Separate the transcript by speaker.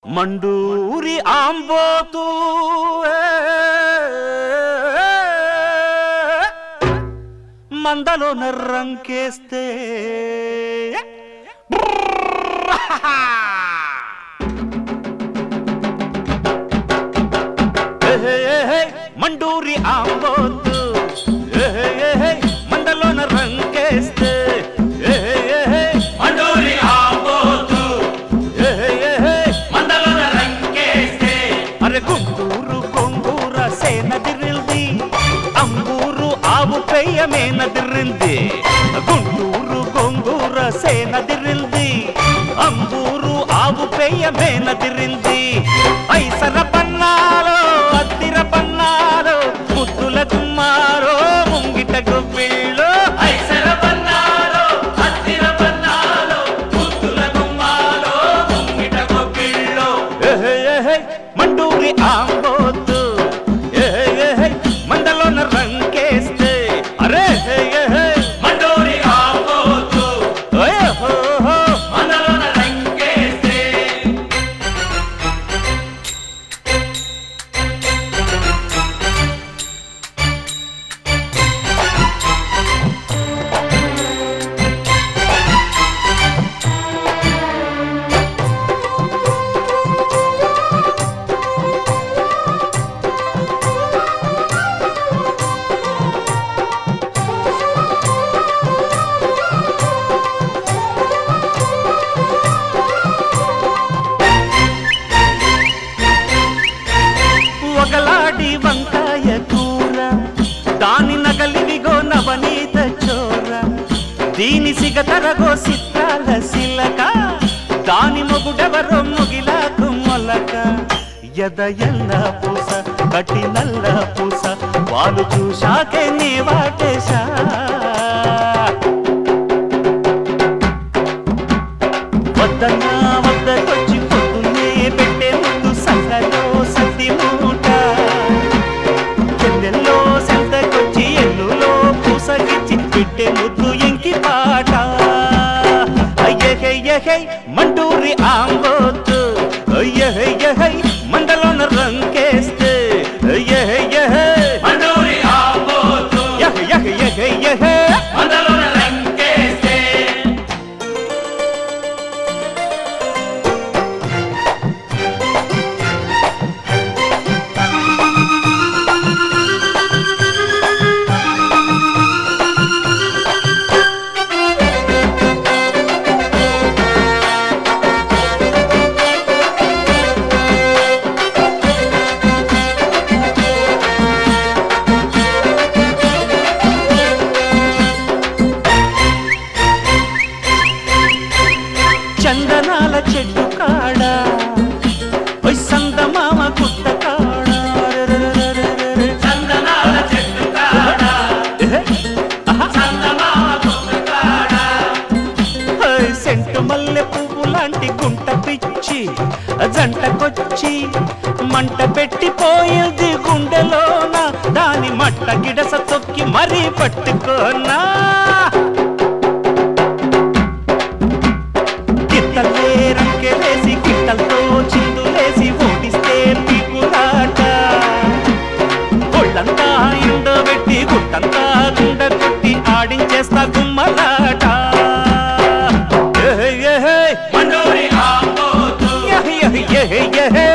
Speaker 1: మండూరి ఆంబోతూ మందలో నర్రంకేస్తే మండూరి ఆంబోతు మందలోన రంకేస్తే
Speaker 2: మండూరి ఆంబోతు మందలోన రంకేస్తే
Speaker 1: అరే గుంటూరు కొంగూర సేనదిరింది అంగూరు ఆవు పెయ్యమేనదిరింది గుంటూరు కొంగూర సేనదిరింది అంగూరు ఆవు పెయ్యమేనదిరింది ఐసర పన్నాలో అద్దిర పన్నాలో ముద్దుల గుమ్మారో ముంగిట గుప్పిళ్ళు
Speaker 2: ఐసర బన్నాలో అత్తిర బన్నాలో ముద్దుల గుమ్మాలో ముంగిట కొప్పిళ్ళో
Speaker 1: ఏహే, ఏహే, మండూరి ఆంబోతు ఏహే, ఏహే, మందలోన రంకేస్తే అరే ఏహే, ఏహే,
Speaker 2: మండూరి ఆంబోతు
Speaker 1: ఓయహో,
Speaker 2: మందలోన రంకేస్తే
Speaker 1: ఒకలాడి వంకాయ కూర దాని నగలివిగో నవనీత చోర దీని సిగతరగో సిత్రాల సిలక దాని మొగుడెవరో ముగిలాకు మొలక ఎద ఎల్ల పూస కటి నల్ల పూస వాళ్ళు చూశాకే నీ వాటేశా వద్దన్నా వద్దకొచ్చి పొద్దున్నే పెట్టే ముందు సంగలో సత్తి మూట చెల్లెల్లో సంతకొచ్చి ఎల్లులో పూసగిచ్చి పెట్టే ముద్దు ఎంకి పాట అయ్యహయ్యహై మంటూరి ఆంబోతు అయ్యహయ్యహై మండలోన రంకేస్తే అయ్యహయ్యహై
Speaker 2: మండూరి ఆంబోతు
Speaker 1: యహ్ యహ్ యహ్ యహ్
Speaker 2: మందలోన రంకేస్తే
Speaker 1: చందనాల చెట్టు కాడ ఓయ్ సందమామ గుట్ట కాడ రెరెరెరెరెరెరె.
Speaker 2: చందనాల చెట్టు కాడ
Speaker 1: ఎహె, ఆహా.
Speaker 2: చందమామ గుట్ట కాడ
Speaker 1: ఓయ్ సెంటు మల్లె పువ్వు లాంటి గుంట పిచ్చి జంటకొచ్చి మంట పెట్టిపోయింది గుండెలోన దాని మట్ట గిడస తొక్కి మరీ పట్టుకోనా గిత్తలే రంకెలేసి గిట్టలతో చిందులేసి ఓడిస్తే పీకులాట ఒళ్ళంతా ఎండబెట్టి గుట్టంతా గుండె కొట్టి ఆడించేస్తా గుమ్మలాట ఏహే, ఏహే,
Speaker 2: మండూరి ఆంబోతు
Speaker 1: ఏహే, ఏహే, ఏహే, ఏహే.